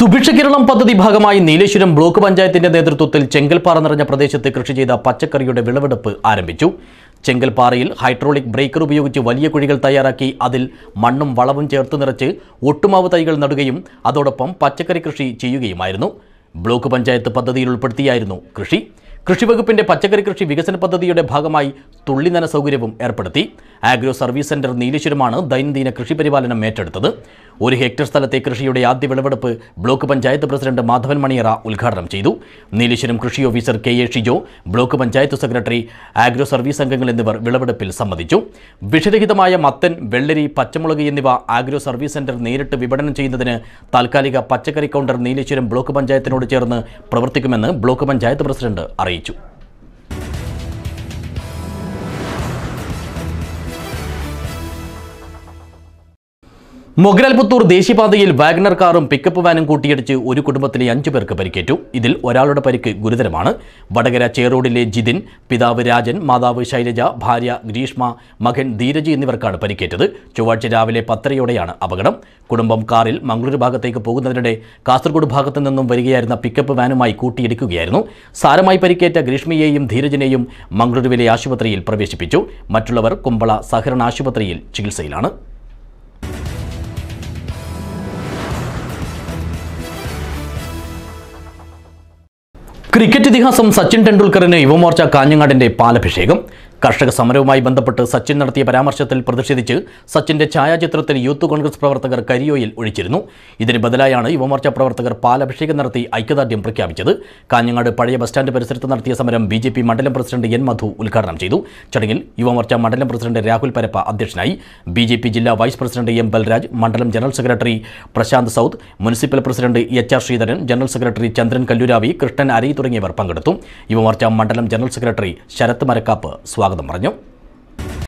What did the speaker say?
സുഭിക്ഷ കേരളം പദ്ധതി ഭാഗമായി നീലേശ്വരം ബ്ലോക്ക് പഞ്ചായത്തിന്റെ നേതൃത്വത്തിൽ ചെങ്കൽപ്പാറ നിറഞ്ഞ പ്രദേശത്ത് കൃഷി ചെയ്ത പച്ചക്കറിയുടെ വിളവെടുപ്പ് ആരംഭിച്ചു ചെങ്കൽപ്പാറയിൽ ഹൈഡ്രോളിക് ബ്രേക്കർ ഉപയോഗിച്ച് വലിയ കുഴികൾ തയ്യാറാക്കി അതിൽ മണ്ണും വളവും ചേർത്ത് നിറച്ച് ഒട്ടുമാവ് തൈകൾ നടുകയും അതോടൊപ്പം പച്ചക്കറി കൃഷി ചെയ്യുകയുമായിരുന്നു ബ്ലോക്ക് പഞ്ചായത്ത് പദ്ധതിയിൽ ഉൾപ്പെടുത്തിയായിരുന്നു കൃഷി കൃഷിവകുപ്പിന്റെ പച്ചക്കറി കൃഷി വികസന പദ്ധതിയുടെ ഭാഗമായി തുള്ളിനന സൗകര്യവും ഏർപ്പെടുത്തി ആഗ്രോ സർവീസ് സെന്റർ നീലേശ്വരമാണ് ദൈനംദിന കൃഷി പരിപാലനം ഏറ്റെടുത്തത് ഒരു ഹെക്ടർ സ്ഥലത്തെ കൃഷിയുടെ ആദ്യ വിളവെടുപ്പ് ബ്ലോക്ക് പഞ്ചായത്ത് പ്രസിഡന്റ് മാധവൻ മണിയറ ഉദ്ഘാടനം ചെയ്തു നീലേശ്വരം കൃഷി officer K A Shijo block panchayat secretary agro service അംഗങ്ങൾ എന്നിവർ വിളവെടുപ്പിൽ സംബന്ധിച്ചു വിഷരഹിതമായ മത്തൻ വെള്ളരി പച്ചമുളക് എന്നിവ ആഗ്രോ സർവീസ് സെന്റർ നേരിട്ട് വിപണനം ചെയ്യുന്നതിന് താൽക്കാലിക പച്ചക്കറി കൗണ്ടർ നീലേശ്വരം ബ്ലോക്ക് പഞ്ചായത്തിനോട് ചേർന്ന് പ്രവർത്തിക്കുമെന്ന് ബ്ലോക്ക് പഞ്ചായത്ത് പ്രസിഡന്റ് അറിയിച്ചു മൊഗ്രാൽപുത്തൂർ ദേശീയപാതയിൽ വാഗ്നർ കാറും പിക്കപ്പ് വാനും കൂട്ടിയിടിച്ച് ഒരു കുടുംബത്തിലെ അഞ്ചു പേർക്ക് പരിക്കേറ്റു ഇതിൽ ഒരാളുടെ പരിക്ക് ഗുരുതരമാണ് വടകര ചേറോഡിലെ ജിതിൻ പിതാവ് രാജൻ മാതാവ് ശൈലജ ഭാര്യ ഗ്രീഷ്മ മകൻ ധീരജ് എന്നിവർക്കാണ് പരിക്കേറ്റത് ചൊവ്വാഴ്ച രാവിലെ പത്തരയോടെയാണ് അപകടം കുടുംബം കാറിൽ മംഗളൂരു ഭാഗത്തേക്ക് പോകുന്നതിനിടെ കാസർഗോഡ് ഭാഗത്തു നിന്നും വരികയായിരുന്ന പിക്കപ്പ് വാനുമായി കൂട്ടിയിടിക്കുകയായിരുന്നു സാരമായി പരിക്കേറ്റ ഗ്രീഷ്മയെയും ധീരജിനെയും മംഗളൂരുവിലെ ആശുപത്രിയിൽ പ്രവേശിപ്പിച്ചു മറ്റുള്ളവർ കുമ്പള സഹകരണ ആശുപത്രിയിൽ ചികിത്സയിലാണ് ക്രിക്കറ്റ് ഇതിഹാസം സച്ചിൻ ടെണ്ടുൽക്കറിന് യുവമോർച്ച കാഞ്ഞങ്ങാടിന്റെ പാലഭിഷേകം കർഷക സമരവുമായി ബന്ധപ്പെട്ട് സച്ചിൻ നടത്തിയ പരാമർശത്തിൽ പ്രതിഷേധിച്ച് സച്ചിന്റെ ഛായാചിത്രത്തിൽ യൂത്ത് കോൺഗ്രസ് പ്രവർത്തകർ കരിയോയിൽ ഒഴിച്ചിരുന്നു ഇതിന് ബദലായാണ് യുവമോർച്ച പ്രവർത്തകർ പാലഭിഷേകം നടത്തി ഐക്യദാർഢ്യം പ്രഖ്യാപിച്ചത് കാഞ്ഞങ്ങാട് പഴയ ബസ് സ്റ്റാൻഡ് പരിസരത്ത് നടത്തിയ സമരം ബി ജെ പി മണ്ഡലം പ്രസിഡന്റ് എൻ മധു ഉദ്ഘാടനം ചെയ്തു ചടങ്ങിൽ യുവമോർച്ച മണ്ഡലം പ്രസിഡന്റ് രാഹുൽ പരപ്പ അധ്യക്ഷനായി ബി ജെ പി ജില്ലാ വൈസ് പ്രസിഡന്റ് എം ബൽരാജ് മണ്ഡലം general secretary Prashanth Saud municipal president H R Sreedharan general secretary Chandran Kalluravi Krishnan Arayi തുടങ്ങിയവർ പങ്കെടുത്തു യുവമോർച്ച മണ്ഡലം ജനറൽ സെക്രട്ടറി ശരത് മരക്കാപ്പ് സ്വാഗതം പറഞ്ഞു